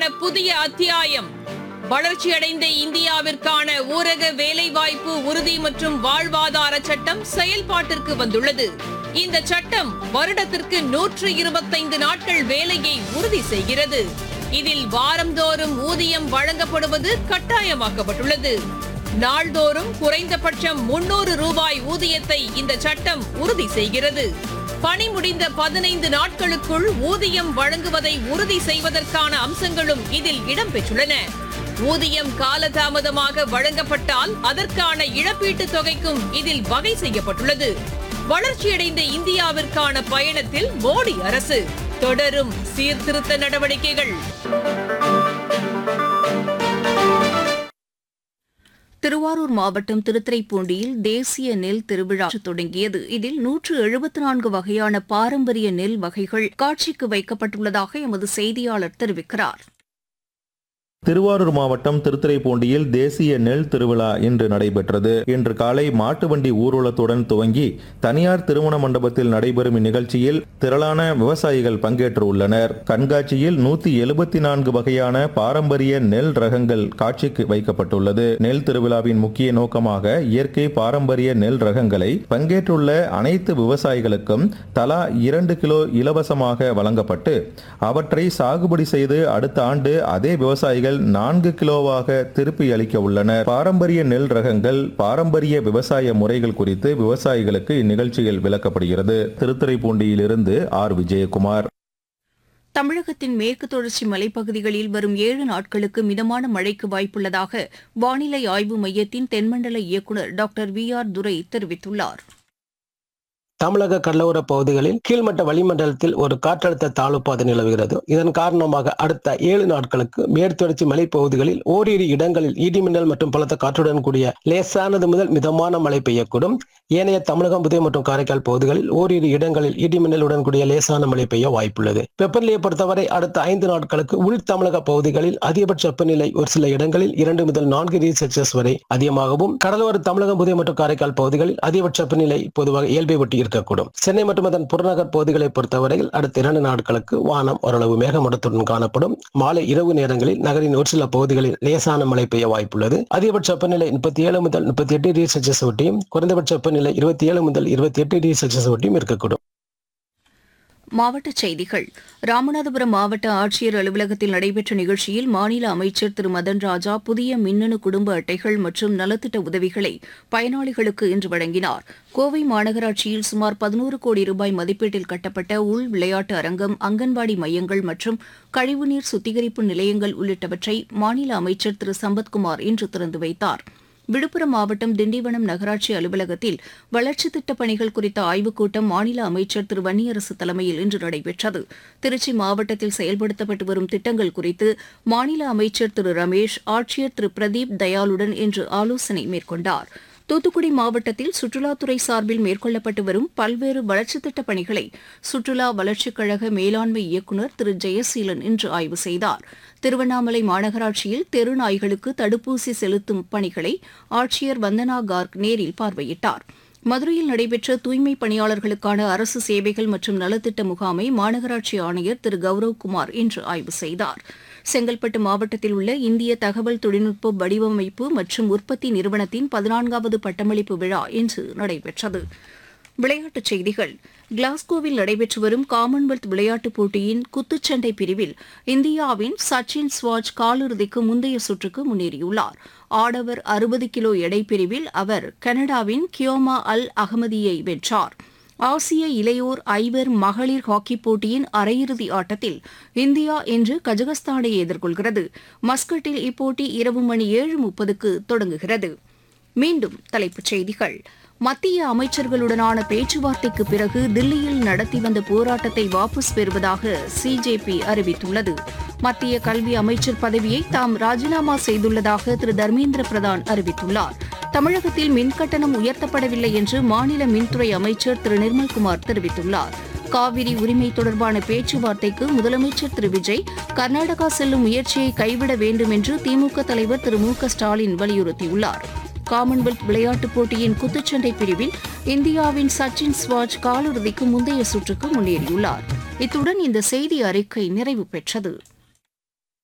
புதிய அத்தியாயம் வளர்ச்சியடைந்த இந்தியாவிற்கான ஊரக வேலைவாய்ப்பு உறுதி மற்றும் வாழ்வாதார சட்டம் செயல்பாட்டிற்கு வந்துள்ளது இந்த சட்டம் வருடத்திற்கு நூற்று இருபத்தைந்து நாட்கள் வேலையை உறுதி செய்கிறது இதில் வாரந்தோறும் ஊதியம் வழங்கப்படுவது கட்டாயமாக்கப்பட்டுள்ளது நாள்தோறும் குறைந்தபட்சம் முன்னூறு ரூபாய் ஊதியத்தை இந்த சட்டம் உறுதி செய்கிறது பணி முடிந்த பதினைந்து நாட்களுக்குள் ஊதியம் வழங்குவதை உறுதி செய்வதற்கான அம்சங்களும் இதில் இடம்பெற்றுள்ளன ஊதியம் காலதாமதமாக வழங்கப்பட்டால் அதற்கான இழப்பீட்டுத் தொகைக்கும் இதில் வகை செய்யப்பட்டுள்ளது வளர்ச்சியடைந்த இந்தியாவிற்கான பயணத்தில் மோடி அரசு தொடரும் சீர்திருத்த நடவடிக்கைகள் திருவாரூர் மாவட்டம் திருத்துறைப்பூண்டியில் தேசிய நெல் திருவிழா தொடங்கியது இதில் நூற்று எழுபத்தி நான்கு வகையான பாரம்பரிய நெல் வகைகள் காட்சிக்கு வைக்கப்பட்டுள்ளதாக எமது செய்தியாளர் தெரிவிக்கிறார் திருவாரூர் மாவட்டம் திருத்துறைப்பூண்டியில் தேசிய நெல் திருவிழா இன்று நடைபெற்றது இன்று காலை மாட்டு வண்டி ஊர்வலத்துடன் துவங்கி தனியார் திருமண மண்டபத்தில் நடைபெறும் இந்நிகழ்ச்சியில் திரளான விவசாயிகள் பங்கேற்று உள்ளனர் கண்காட்சியில் நூத்தி எழுபத்தி நான்கு வகையான பாரம்பரிய நெல் ரகங்கள் காட்சிக்கு வைக்கப்பட்டுள்ளது நெல் திருவிழாவின் முக்கிய நோக்கமாக இயற்கை பாரம்பரிய நெல் ரகங்களை பங்கேற்றுள்ள அனைத்து விவசாயிகளுக்கும் தலா இரண்டு கிலோ இலவசமாக வழங்கப்பட்டு அவற்றை சாகுபடி செய்து அடுத்த ஆண்டு அதே விவசாயிகள் நான்கு கிலோவாக திருப்பி அளிக்க உள்ளனர் பாரம்பரிய நெல் ரகங்கள் பாரம்பரிய விவசாய முறைகள் குறித்து விவசாயிகளுக்கு இந்நிகழ்ச்சியில் விளக்கப்படுகிறது திருத்துறைப்பூண்டியிலிருந்து ஆர் விஜயகுமார் தமிழகத்தின் மேற்கு தொடர்ச்சி மலைப்பகுதிகளில் வரும் ஏழு நாட்களுக்கு மிதமான மழைக்கு வாய்ப்புள்ளதாக வானிலை ஆய்வு மையத்தின் தென்மண்டல இயக்குநர் டாக்டர் வி ஆர் துரை தெரிவித்துள்ளார் தமிழக கடலோர பகுதிகளில் கீழ்மட்ட வளிமண்டலத்தில் ஒரு காற்றழுத்த தாழ்வு பாதை நிலவுகிறது இதன் காரணமாக அடுத்த ஏழு நாட்களுக்கு மேற்தொடர்ச்சி மலைப்பகுதிகளில் ஓரிரு இடங்களில் இடிமின்னல் மற்றும் பலத்த காற்றுடன் கூடிய லேசானது முதல் மிதமான மழை பெய்யக்கூடும் ஏனைய தமிழகம் புதுவை மற்றும் காரைக்கால் பகுதிகளில் ஓரிரு இடங்களில் இடிமின்னலுடன் கூடிய லேசான மழை பெய்ய வாய்ப்புள்ளது வெப்பநிலையை பொறுத்தவரை அடுத்த ஐந்து நாட்களுக்கு உள் தமிழக பகுதிகளில் அதிகபட்ச வெப்பநிலை ஒரு சில இடங்களில் இரண்டு முதல் நான்கு டிகிரி செல்சியஸ் வரை அதிகமாகவும் கடலோர தமிழகம் புதுவை மற்றும் காரைக்கால் பகுதிகளில் அதிகபட்ச வெப்பநிலை பொதுவாக இயல்பை ஒட்டி இருக்கக்கூடும் சென்னை மற்றும் அதன் புறநகர் பகுதிகளை பொறுத்தவரையில் அடுத்த இரண்டு நாட்களுக்கு வானம் ஓரளவு மேகமூட்டத்துடன் காணப்படும் மாலை இரவு நேரங்களில் நகரின் ஒரு சில பகுதிகளில் லேசான மழை பெய்ய வாய்ப்புள்ளது அதிகபட்ச வெப்பநிலை முப்பத்தி ஏழு முதல் முப்பத்தி எட்டு டிகிரி செல்சியஸ் ஒட்டியும் குறைந்தபட்ச வெப்பநிலை இருபத்தி ஏழு முதல் இருபத்தி எட்டு டிகிரி செல்சியஸ் ஒட்டியும் இருக்கக்கூடும் மாவட்டச் செய்திகள் ராமநாதபுரம் மாவட்ட ஆட்சியர் அலுவலகத்தில் நடைபெற்ற நிகழ்ச்சியில் மாநில அமைச்சர் திரு மதன் ராஜா புதிய மின்னணு குடும்ப அட்டைகள் மற்றும் நலத்திட்ட உதவிகளை பயனாளிகளுக்கு இன்று வழங்கினார் கோவை மாநகராட்சியில் சுமார் பதினோரு கோடி ரூபாய் மதிப்பீட்டில் கட்டப்பட்ட உள் விளையாட்டு அரங்கம் அங்கன்வாடி மையங்கள் மற்றும் கழிவுநீர் சுத்திகரிப்பு நிலையங்கள் உள்ளிட்டவற்றை மாநில அமைச்சர் திரு சம்பத்குமார் இன்று திறந்து வைத்தார் விழுப்புரம் மாவட்டம் திண்டிவனம் நகராட்சி அலுவலகத்தில் வளர்ச்சித் திட்டப் பணிகள் குறித்த ஆய்வுக் கூட்டம் மாநில அமைச்சர் திரு வன்னியரசு தலைமையில் இன்று நடைபெற்றது திருச்சி மாவட்டத்தில் செயல்படுத்தப்பட்டு வரும் திட்டங்கள் குறித்து மாநில அமைச்சர் திரு ரமேஷ் ஆட்சியர் திரு பிரதீப் தயாளுடன் இன்று ஆலோசனை மேற்கொண்டார் தூத்துக்குடி மாவட்டத்தில் சுற்றுலாத்துறை சார்பில் மேற்கொள்ளப்பட்டு வரும் பல்வேறு வளர்ச்சித் திட்டப் பணிகளை சுற்றுலா வளர்ச்சிக் கழக மேலாண்மை இயக்குநர் திரு ஜெயசீலன் இன்று ஆய்வு செய்தார் திருவண்ணாமலை மாநகராட்சியில் தெரு நாய்களுக்கு தடுப்பூசி செலுத்தும் பணிகளை ஆட்சியர் வந்தனா கார்க் நேரில் பார்வையிட்டார் மதுரையில் நடைபெற்ற தூய்மை பணியாளர்களுக்கான அரசு சேவைகள் மற்றும் நலத்திட்ட முகாமை மாநகராட்சி ஆணையர் திரு கௌரவ் குமார் இன்று ஆய்வு செய்தார் செங்கல்பட்டு மாவட்டத்தில் உள்ள இந்திய தகவல் தொழில்நுட்ப வடிவமைப்பு மற்றும் உற்பத்தி நிறுவனத்தின் பதினான்காவது பட்டமளிப்பு விழா இன்று நடைபெற்றது விளையாட்டுச் செய்திகள் கிளாஸ்கோவில் நடைபெற்று வரும் காமன்வெல்த் விளையாட்டுப் போட்டியின் குத்துச்சண்டை பிரிவில் இந்தியாவின் சச்சின் ஸ்வாஜ் காலிறுதிக்கு முந்தைய சுற்றுக்கு முன்னேறியுள்ளார் ஆடவர் அறுபது கிலோ எடை பிரிவில் அவர் கனடாவின் கியோமா அல் அகமதியை வென்றார் ஆசிய இளையோர் ஐவர் மகளிர் ஹாக்கிப் போட்டியின் அரையிறுதி ஆட்டத்தில் இந்தியா இன்று கஜகஸ்தானை எதிர்கொள்கிறது மஸ்கட்டில் இப்போட்டி இரவு மணி ஏழு முப்பதுக்கு தொடங்குகிறது மீண்டும் தலைப்புச் செய்திகள் மத்திய அமைச்சர்களுடனான பேச்சுவார்த்தைக்கு பிறகு தில்லியில் நடத்தி வந்த போராட்டத்தை வாபஸ் பெறுவதாக சிஜேபி அறிவித்துள்ளது மத்திய கல்வி அமைச்சர் பதவியை தாம் ராஜினாமா செய்துள்ளதாக திரு தர்மேந்திர பிரதான் அறிவித்துள்ளார் தமிழகத்தில் மின்கட்டணம் உயர்த்தப்படவில்லை என்று மாநில மின்துறை அமைச்சர் திரு நிர்மல்குமார் தெரிவித்துள்ளார் காவிரி உரிமை தொடர்பான பேச்சுவார்த்தைக்கு முதலமைச்சர் திரு விஜய் கர்நாடகா செல்லும் முயற்சியை கைவிட வேண்டும் என்று திமுக தலைவர் திரு மு க ஸ்டாலின் வலியுறுத்தியுள்ளார் காமன்வெல்த் விளையாட்டுப் போட்டியின் குத்துச்சண்டை பிரிவில் இந்தியாவின் சச்சின் ஸ்வாஜ் காலிறுதிக்கு முந்தைய சுற்றுக்கு முன்னேறியுள்ளார் இத்துடன் இந்த செய்தி அறிக்கை நிறைவு பெற்றது